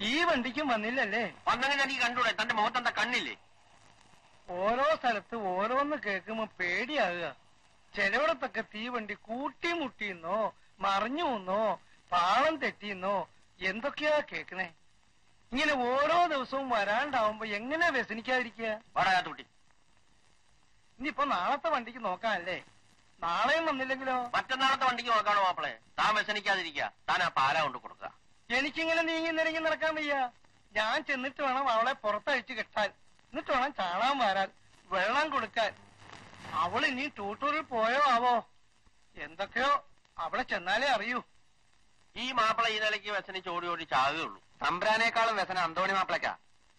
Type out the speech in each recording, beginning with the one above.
തീവണ്ടിക്കും വന്നില്ലല്ലേ വന്നെങ്കിൽ എനിക്ക് കണ്ടൂടെ തന്റെ മുഖത്തെന്താ കണ്ണില്ലേ ഓരോ സ്ഥലത്ത് ഓരോന്ന് കേൾക്കുമ്പോ പേടിയാകുക ചിലയിടത്തൊക്കെ തീവണ്ടി കൂട്ടിമുട്ടിന്നോ മറിഞ്ഞു എന്നോ പാളം തെറ്റിന്നോ എന്തൊക്കെയാ കേക്കണേ ഇങ്ങനെ ഓരോ ദിവസവും വരാണ്ടാവുമ്പോ എങ്ങനെ വ്യസനിക്കാതിരിക്കുക വാടാത്ത കുട്ടി ഇനിയിപ്പോ നാളത്തെ വണ്ടിക്ക് നോക്കാനല്ലേ നാളെയും വന്നില്ലെങ്കിലോ മറ്റന്നാളത്തെ വണ്ടിക്ക് നോക്കാണോ മാപ്പിളെ താൻ വ്യസനിക്കാതിരിക്കുക താൻ ആ പാല കൊണ്ട് കൊടുക്കുക എനിക്കിങ്ങനെ നീങ്ങി നിരങ്ങി നടക്കാൻ വയ്യ ഞാൻ ചെന്നിട്ട് വേണം അവളെ പുറത്തഴിച്ച് കെട്ടാൻ എന്നിട്ട് വേണം ചാണാൻ വരാൻ വെള്ളം കൊടുക്കാൻ അവൾ ഇനി ടൂട്ടൂറിൽ പോയോ ആവോ എന്തൊക്കെയോ അവിടെ ചെന്നാലേ അറിയൂ ഈ മാപ്പിള ഈ നിലയ്ക്ക് വ്യസനിച്ച് ഓടി ഓടി ചാകുകയുള്ളൂ തമ്പ്രാനേക്കാളും വ്യസന അന്തോണി മാപ്പിളക്കാ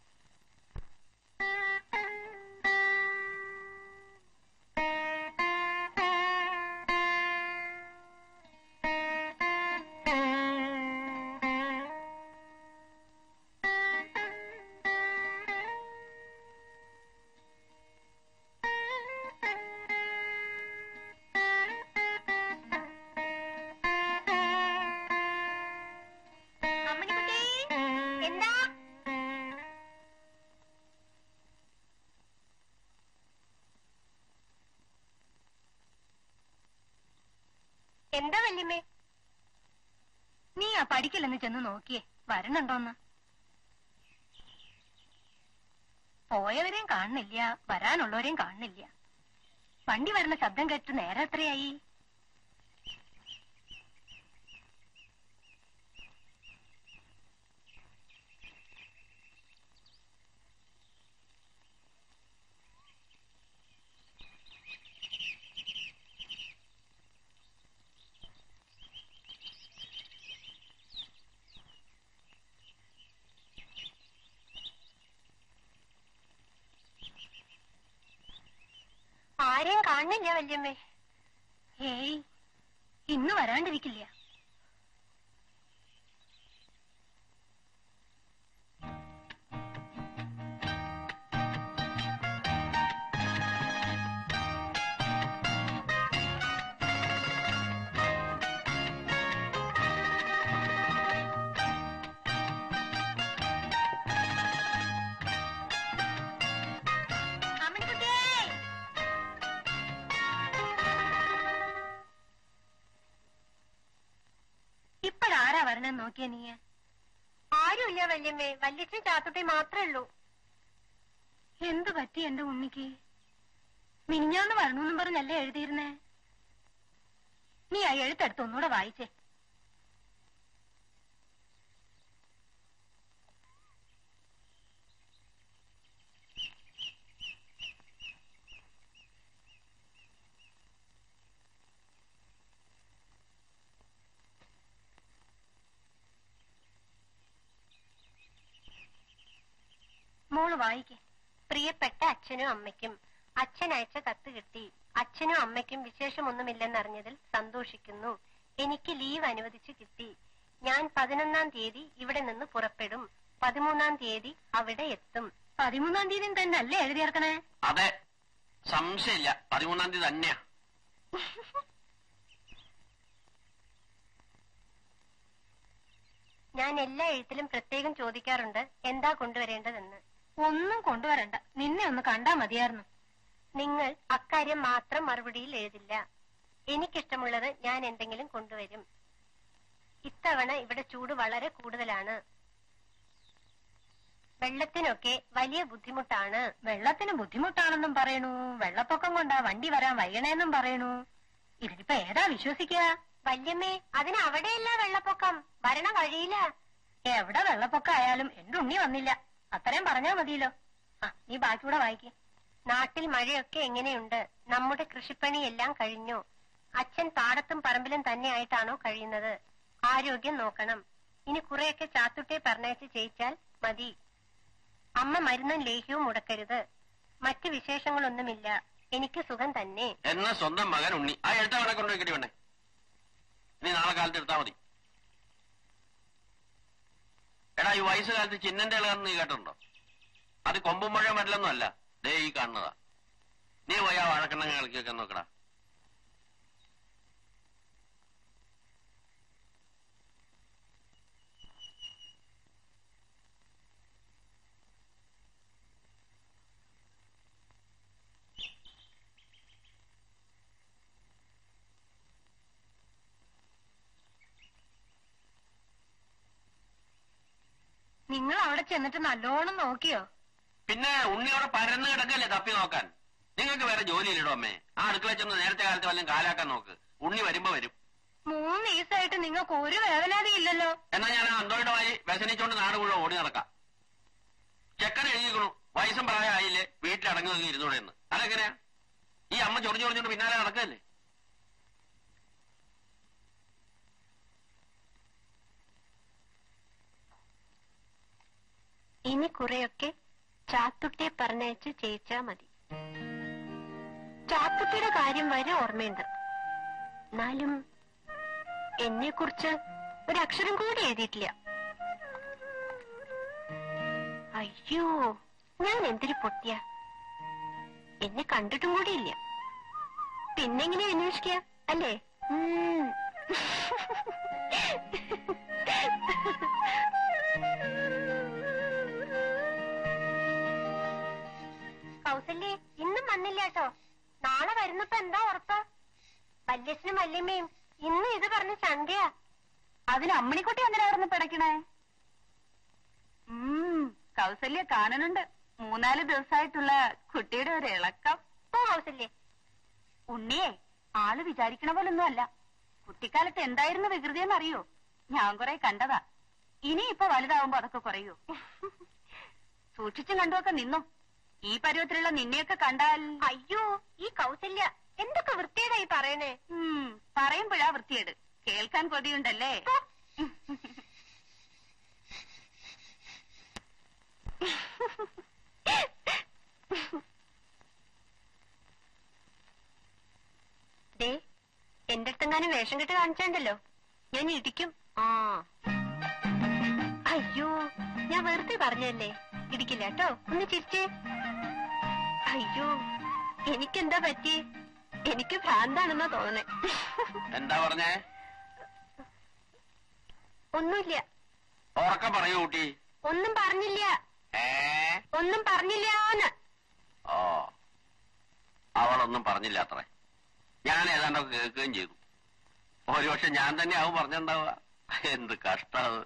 അമ്മണിക്കുട്ടി എന്താ എന്താ വല്യമ്മേ നീ ആ പഠിക്കലെന്ന് ചെന്ന് നോക്കിയേ വരണുണ്ടോന്ന് പോയവരെയും കാണുന്നില്ല വരാനുള്ളവരെയും കാണുന്നില്ല വണ്ടി വരുന്ന ശബ്ദം കേട്ട് നേരെ എത്രയായി ആരെയും കാണുന്നില്ല വല്യമ്മേ ഏയ് ഇന്ന് വരാണ്ടിരിക്കില്ല അമ്മണിക്കുട്ടിയേ ഇപ്പഴാരാ വരണെന്ന് നോക്കിയ നീ ആരുമില്ല വല്യമ്മേ വല്യച്ഛൻ ചാത്തുട്ടി മാത്രമേ ഉള്ളൂ എന്തു പറ്റി എന്റെ ഉണ്ണിക്ക് മിനിഞ്ഞാന്ന് വരണമെന്നും പറഞ്ഞല്ലേ എഴുതിയിരുന്നേ നീ ആ എഴുത്തെടുത്ത് ഒന്നുകൂടെ വായിച്ചേ മോള് വായിക്കേ പ്രിയപ്പെട്ട അച്ഛനും അമ്മയ്ക്കും അച്ഛൻ അയച്ച കത്ത് കിട്ടി അച്ഛനും അമ്മയ്ക്കും വിശേഷമൊന്നുമില്ലെന്നറിഞ്ഞതിൽ സന്തോഷിക്കുന്നു എനിക്ക് ലീവ് അനുവദിച്ചു കിട്ടി ഞാൻ പതിനൊന്നാം തീയതി ഇവിടെ നിന്ന് പുറപ്പെടും പതിമൂന്നാം തീയതി അവിടെ എത്തും പതിമൂന്നാം തീയതി തന്നെ അല്ലേ എഴുതിയേർക്കണേ അതെ സംശയമില്ല പതിമൂന്നാം തീയതി തന്നെയാ ഞാൻ എല്ലാ എഴുത്തിലും പ്രത്യേകം ചോദിക്കാറുണ്ട് എന്താ കൊണ്ടുവരേണ്ടതെന്ന് ഒന്നും കൊണ്ടുവരണ്ട നിന്നെ ഒന്ന് കണ്ടാ മതിയായിരുന്നു നിങ്ങൾ അക്കാര്യം മാത്രം മറുപടിയിൽ എഴുതില്ല എനിക്കിഷ്ടമുള്ളത് ഞാൻ എന്തെങ്കിലും കൊണ്ടുവരും ഇത്തവണ ഇവിടെ ചൂട് വളരെ കൂടുതലാണ് വെള്ളത്തിനൊക്കെ വലിയ ബുദ്ധിമുട്ടാണ് വെള്ളത്തിന് ബുദ്ധിമുട്ടാണെന്നും പറയണു വെള്ളപ്പൊക്കം കൊണ്ടാ വണ്ടി വരാൻ വൈകണേന്നും പറയണു ഇതിനിപ്പോ ഏതാ വിശ്വസിക്കുക വല്യമ്മേ അതിന് അവിടെയല്ല വെള്ളപ്പൊക്കം വരണ വഴിയില്ല എവിടെ വെള്ളപ്പൊക്കം ആയാലും എന്റെ ഉണ്ണി വന്നില്ല അത്രയും പറഞ്ഞാ മതിയല്ലോ ആ നീ ബാക്കിയൂടെ വായിക്കേ നാട്ടിൽ മഴയൊക്കെ എങ്ങനെയുണ്ട് നമ്മുടെ കൃഷിപ്പണി എല്ലാം കഴിഞ്ഞു അച്ഛൻ പാടത്തും പറമ്പിലും തന്നെയായിട്ടാണോ കഴിയുന്നത് ആരോഗ്യം നോക്കണം ഇനി കുറെയൊക്കെ ചാത്തുട്ടെ പറഞ്ഞയച്ച് ചെയ്യിച്ചാൽ മതി അമ്മ മരുന്നും ലേഹ്യവും മുടക്കരുത് മറ്റു വിശേഷങ്ങളൊന്നുമില്ല എനിക്ക് സുഖം തന്നെ എന്ന സ്വന്തം മകൻ ഉണ്ണി ആ എഴുത്ത അവിടെ കൊണ്ടുപോയി വേണ്ടേ നീ നാളെ കാലത്ത് എടുത്താ മതി എടാ ഈ വയസ്സുകാലത്ത് ചിന്നന്റെ ഇളകാന്ന് നീ കേട്ടിട്ടുണ്ടോ അത് കൊമ്പും മഴ മരലൊന്നും അല്ല ദേ ഈ കാണുന്നതാ നീ പോയി ആ വഴക്കെണ്ണ കളിക്കൊക്കെ നോക്കടാ നിങ്ങൾ അവിടെ ചെന്നിട്ട് നല്ലോണം നോക്കിയോ പിന്നെ ഉണ്ണി അവിടെ പരന്ന് കിടക്കല്ലേ തപ്പി നോക്കാൻ നിങ്ങൾക്ക് വേറെ ജോലിയില്ലടോ അമ്മേ ആ അടുക്കള ചെന്ന് നേരത്തെ കാലത്ത് വല്ലതും കാലാക്കാൻ നോക്ക് ഉണ്ണി വരുമ്പോ വരും മൂന്ന് ദിവസമായിട്ട് നിങ്ങൾക്ക് ഒരു വേവലാതി ഇല്ലല്ലോ എന്നാ ഞാൻ അന്തോയുടെ വായി വ്യസനിച്ചോണ്ട് നാട് മുഴുവൻ ഓടി നടക്കാം ചെക്കൻ എഴുതിക്കണു വയസ്സും പ്രായമായില്ലേ വീട്ടിലടങ്ങി ഒതുങ്ങി ഇരുന്നൂടെ എന്ന് അതെങ്ങനെയാ ഈ അമ്മ ചൊറിഞ്ഞു ചൊറിഞ്ഞോണ്ട് പിന്നാലെ നടക്കല്ലേ ഇനി കുറെയൊക്കെ ചാത്തുട്ടിയെ പറഞ്ഞയച്ച് ചെയ്യിച്ചാ മതി ചാത്തുട്ടിയുടെ കാര്യം വരെ ഓർമ്മയുണ്ട് എന്നാലും എന്നെ കുറിച്ച് ഒരക്ഷരം കൂടി എഴുതിയിട്ടില്ല അയ്യോ ഞാൻ എന്തൊരു പൊട്ടിയ എന്നെ കണ്ടിട്ടും കൂടിയില്ല പിന്നെങ്ങനെ അന്വേഷിക്കുക അല്ലേ ഉം. കൗസല്യേ ഇന്നും വന്നില്ല കേട്ടോ നാളെ വരുന്നപ്പോ എന്താ ഉറപ്പ് വല്യച്ഛനും വല്യമ്മയും ഇന്ന് ഇത് പറഞ്ഞ ചന്തയാ അതിന് അമ്മണിക്കുട്ടി എന്തിനാ അവിടെ പിടയ്ക്കണേ ഉം കൗസല്യ കാണുന്നുണ്ട് മൂന്നാല് ദിവസമായിട്ടുള്ള കുട്ടിയുടെ ഒരു ഇളക്കം ഓ കൗസല്യേ ഉണ്ണിയെ ആള് വിചാരിക്കണ പോലൊന്നും അല്ല കുട്ടിക്കാലത്ത് എന്തായിരുന്നു വികൃതിയെന്ന് അറിയോ ഞാൻ കുറെ കണ്ടതാ ഇനി ഇപ്പൊ വലുതാവുമ്പോ അതൊക്കെ കുറയോ സൂക്ഷിച്ചും കണ്ടുമൊക്കെ നിന്നോ ഈ പരുവത്തിലുള്ള നിന്നെയൊക്കെ കണ്ടാൽ അയ്യോ ഈ കൗസല്യ എന്തൊക്കെ വൃത്തിയേടായി പറയണേ ഉം, പറയുമ്പോഴാ വൃത്തിയേട് കേൾക്കാൻ കൊതിയുണ്ടല്ലേ ദേ എന്റെ അടുത്തെങ്ങാനും വേഷം കെട്ട് കാണിച്ചാണ്ടല്ലോ ഞാൻ ഇടിക്കും ആ അയ്യോ ഞാൻ വെറുതെ പറഞ്ഞല്ലേ ഇടിക്കില്ല കേട്ടോ ഒന്ന് ചിരിച്ചേ അയ്യോ എനിക്കെന്താ പറ്റി എനിക്ക് ഭ്രാന്താണെന്നാ തോന്നണേ എന്താ പറഞ്ഞേ ഒന്നുമില്ല ഉറക്കം പറയൂ കുട്ടി ഒന്നും പറഞ്ഞില്ല ഏ ഒന്നും പറഞ്ഞില്ലാന്ന് ഓ അവളൊന്നും പറഞ്ഞില്ല അത്രേ ഞാൻ ഏതാണ്ടൊക്കെ കേൾക്കുകയും ചെയ്തു ഒരുപക്ഷെ ഞാൻ തന്നെ ആവും പറഞ്ഞിട്ടുണ്ടാവുക എന്ത് കഷ്ടത്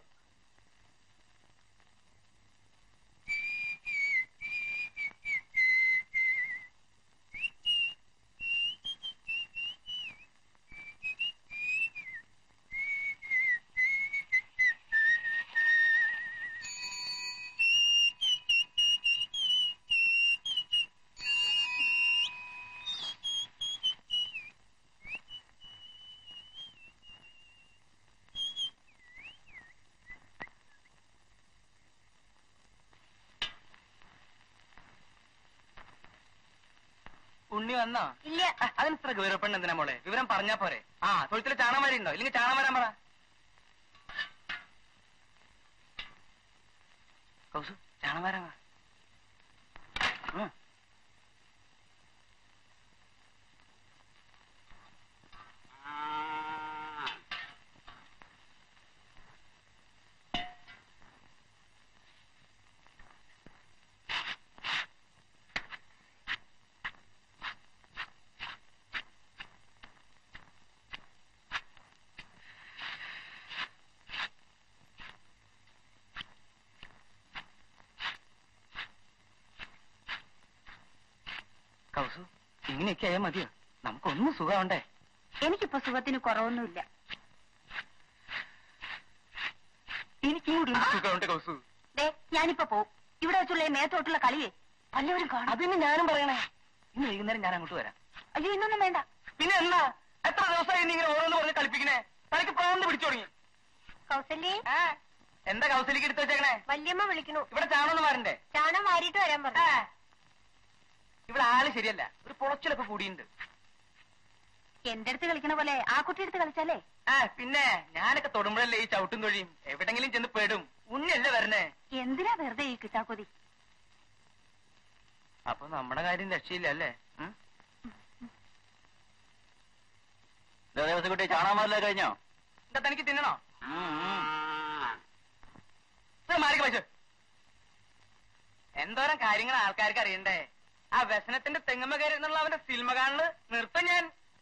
ഉണ്ണി വന്നോ ഇല്ല ആ, അതിന് ഇത്ര ഗൗരവപ്പെണ്ണ എന്തിനാ മോളെ വിവരം പറഞ്ഞാ പോരെ ആ തൊഴുത്തില് ചാണമാരി ഉണ്ടോ ഇല്ലെങ്കിൽ ചാണം വരാൻ പറ കൗസു ചാണം വരാൻ പറ ഉം. കൗസു ഇങ്ങനെയൊക്കെ ആയാൽ മതിയോ നമുക്കൊന്നും സുഖമുണ്ടേ എനിക്കിപ്പോ സുഖത്തിന് കുറവൊന്നുമില്ല എനിക്കും കൂടി ഒന്ന് സുഖമുണ്ട് കൗസു ദേ ഞാനിപ്പോ പോവും ഇവിടെ വെച്ചുള്ള ഈ മേത്തോട്ടുള്ള കളിയെ വല്ലവരും കാണും അതിന് ഞാനും പറയണേ ഇന്ന് വൈകുന്നേരം ഞാൻ അങ്ങോട്ട് വരാം അയ്യോ ഇന്നൊന്നും വേണ്ട പിന്നെ എന്നാ എത്ര ദിവസമായി നീ ഇങ്ങനെ ഓരോന്ന് പറഞ്ഞ് കളിപ്പിക്കണേ തനിക്ക് പ്രാന്ത് പിടിച്ചു തുടങ്ങി കൗസല്യേ ആ എന്താ കൗസലിക്ക് എടുത്തു വെച്ചേക്കണേ വല്യമ്മ വിളിക്കണു ഇവിടെ ചാണൊന്നും വരണ്ടേ ചാണം വാരിയിട്ട് വരാൻ ആ. പറഞ്ഞു ഇവിടെ ആള് ശരിയല്ല ഒരു പൊളച്ചിലൊക്കെ കൂടിയുണ്ട് എന്റെ അടുത്ത് കളിക്കണ പോലെ ആ കുട്ടി എടുത്ത് കളിച്ചാലേ ആ പിന്നെ ഞാനൊക്കെ തൊടുമ്പോഴല്ലേ ഈ ചവിട്ടും തൊഴിയും എവിടെങ്കിലും ചെന്ന് പെടും ഉണ്ണിയല്ലേ വരണേ എന്തിനാ വെറുതെ ഈ കിട്ടാക്കൊതി അപ്പൊ നമ്മുടെ കാര്യം രക്ഷയില്ല അല്ലേ ഉം? കുട്ടി ചാണാമല്ല കഴിഞ്ഞോ എന്താ തനിക്ക് തിന്നണോ ഇത് മാറിക്ക് പൈസ എന്തോരം കാര്യങ്ങൾ ആൾക്കാർക്ക് അറിയണ്ടേ ആ വ്യസനത്തിന്റെ തെങ്ങമ്മ കയറി എന്നുള്ള അവന്റെ സിനിമ കാണല് നിർത്തം ഞാൻ